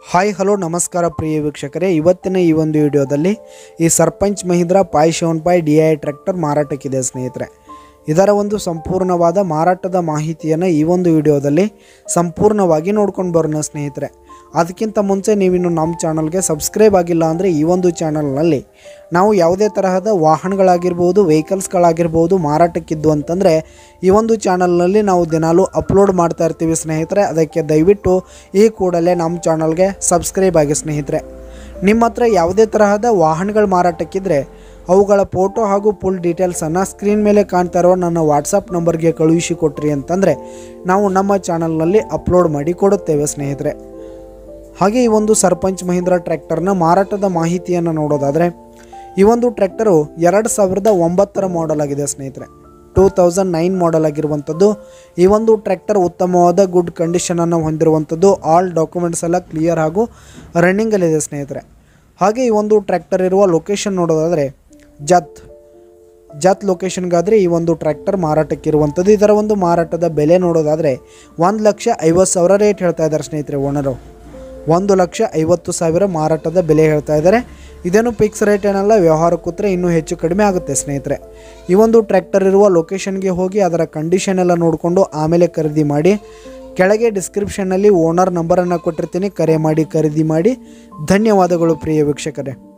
hi hello ನಮಸ್ಕಾರ ಪ್ರಿಯ ವೀಕ್ಷಕರೇ ಇವತ್ತಿನ ಈ ಒಂದು ವಿಡಿಯೋದಲ್ಲಿ ಈ sarpanch Mahindra five seven five D I tractor ಮಾರಾಟಕ್ಕಿದೆ ಸ್ನೇಹಿತರೆ ಇದರ ಒಂದು ಸಂಪೂರ್ಣವಾದ ಮಾರಾಟದ ಮಾಹಿತಿಯನ್ನು ಈ ಒಂದು ವಿಡಿಯೋದಲ್ಲಿ ಸಂಪೂರ್ಣವಾಗಿ ನೋಡ್ಕೊಂಡು ಬರೋಣ ಸ್ನೇಹಿತರೆ ಅದಕ್ಕಿಂತ ಮುಂಚೆ ನೀವಿನ್ನು ನಮ್ಮ ಚಾನಲ್ಗೆ ಸಬ್ಸ್ಕ್ರೈಬ್ ಆಗಿಲ್ಲ ಅಂದರೆ ಈ ಒಂದು ಚಾನಲ್ನಲ್ಲಿ ನಾವು ಯಾವುದೇ ತರಹದ ವಾಹನಗಳಾಗಿರ್ಬೋದು ವೆಹಿಕಲ್ಸ್ಗಳಾಗಿರ್ಬೋದು ಮಾರಾಟಕ್ಕಿದ್ದು ಅಂತಂದರೆ ಈ ಒಂದು ಚಾನಲ್ನಲ್ಲಿ ನಾವು ದಿನಾಲೂ ಅಪ್ಲೋಡ್ ಮಾಡ್ತಾ ಇರ್ತೀವಿ ಸ್ನೇಹಿತರೆ ಅದಕ್ಕೆ ದಯವಿಟ್ಟು ಈ ಕೂಡಲೇ ನಮ್ಮ ಚಾನಲ್ಗೆ ಸಬ್ಸ್ಕ್ರೈಬ್ ಆಗಿ ಸ್ನೇಹಿತರೆ ನಿಮ್ಮ ಹತ್ರ ಯಾವುದೇ ತರಹದ ವಾಹನಗಳು ಮಾರಾಟಕ್ಕಿದ್ರೆ ಅವುಗಳ ಫೋಟೋ ಹಾಗೂ ಫುಲ್ ಡೀಟೇಲ್ಸನ್ನು ಸ್ಕ್ರೀನ್ ಮೇಲೆ ಕಾಣ್ತಾ ಇರೋ ನನ್ನ ವಾಟ್ಸಪ್ ನಂಬರ್ಗೆ ಕಳುಹಿಸಿ ಕೊಟ್ರಿ ಅಂತಂದರೆ ನಾವು ನಮ್ಮ ಚಾನಲ್ನಲ್ಲಿ ಅಪ್ಲೋಡ್ ಮಾಡಿ ಕೊಡುತ್ತೇವೆ ಸ್ನೇಹಿತರೆ ಹಾಗೆ ಈ ಒಂದು ಸರ್ಪಂಚ್ ಮಹೀಂದ್ರ ಟ್ರ್ಯಾಕ್ಟರ್ನ ಮಾರಾಟದ ಮಾಹಿತಿಯನ್ನು ನೋಡೋದಾದರೆ ಈ ಒಂದು ಟ್ರ್ಯಾಕ್ಟರು ಎರಡು ಸಾವಿರದ ಒಂಬತ್ತರ ಮಾಡೆಲ್ ಆಗಿದೆ ಸ್ನೇಹಿತರೆ ಟೂ ತೌಸಂಡ್ ನೈನ್ ಮಾಡೆಲ್ ಆಗಿರುವಂಥದ್ದು ಈ ಒಂದು ಟ್ರ್ಯಾಕ್ಟರ್ ಉತ್ತಮವಾದ ಗುಡ್ ಕಂಡೀಷನನ್ನು ಹೊಂದಿರುವಂಥದ್ದು ಆಲ್ ಡಾಕ್ಯುಮೆಂಟ್ಸ್ ಎಲ್ಲ ಕ್ಲಿಯರ್ ಹಾಗೂ ರನ್ನಿಂಗಲ್ಲಿದೆ ಸ್ನೇಹಿತರೆ ಹಾಗೆ ಈ ಒಂದು ಟ್ರ್ಯಾಕ್ಟರ್ ಇರುವ ಲೊಕೇಶನ್ ನೋಡೋದಾದರೆ ಜತ್ ಜತ್ ಲೊಕೇಶನ್ಗಾದರೆ ಈ ಒಂದು ಟ್ರ್ಯಾಕ್ಟರ್ ಮಾರಾಟಕ್ಕೆ ಇರುವಂಥದ್ದು ಇದರ ಒಂದು ಮಾರಾಟದ ಬೆಲೆ ನೋಡೋದಾದರೆ ಒಂದು ಲಕ್ಷ ಐವತ್ತು ಸಾವಿರ ರೇಟ್ ಹೇಳ್ತಾ ಇದ್ದಾರೆ ಸ್ನೇಹಿತರೆ ಓನರು ಒಂದು ಲಕ್ಷ ಐವತ್ತು ಸಾವಿರ ಮಾರಾಟದ ಬೆಲೆ ಹೇಳ್ತಾ ಇದ್ದಾರೆ ಇದೇನು ಫಿಕ್ಸ್ ರೇಟ್ ಏನಲ್ಲ ವ್ಯವಹಾರ ಕೂತ್ರೆ ಇನ್ನೂ ಹೆಚ್ಚು ಕಡಿಮೆ ಆಗುತ್ತೆ ಸ್ನೇಹಿತರೆ ಈ ಒಂದು ಟ್ರ್ಯಾಕ್ಟರ್ ಇರುವ ಲೊಕೇಶನ್ಗೆ ಹೋಗಿ ಅದರ ಕಂಡೀಷನ್ ಎಲ್ಲ ನೋಡಿಕೊಂಡು ಆಮೇಲೆ ಖರೀದಿ ಮಾಡಿ ಕೆಳಗೆ ಡಿಸ್ಕ್ರಿಪ್ಷನ್ನಲ್ಲಿ ಓನರ್ ನಂಬರನ್ನು ಕೊಟ್ಟಿರ್ತೀನಿ ಕರೆ ಮಾಡಿ ಖರೀದಿ ಮಾಡಿ ಧನ್ಯವಾದಗಳು ಪ್ರಿಯ ವೀಕ್ಷಕರೇ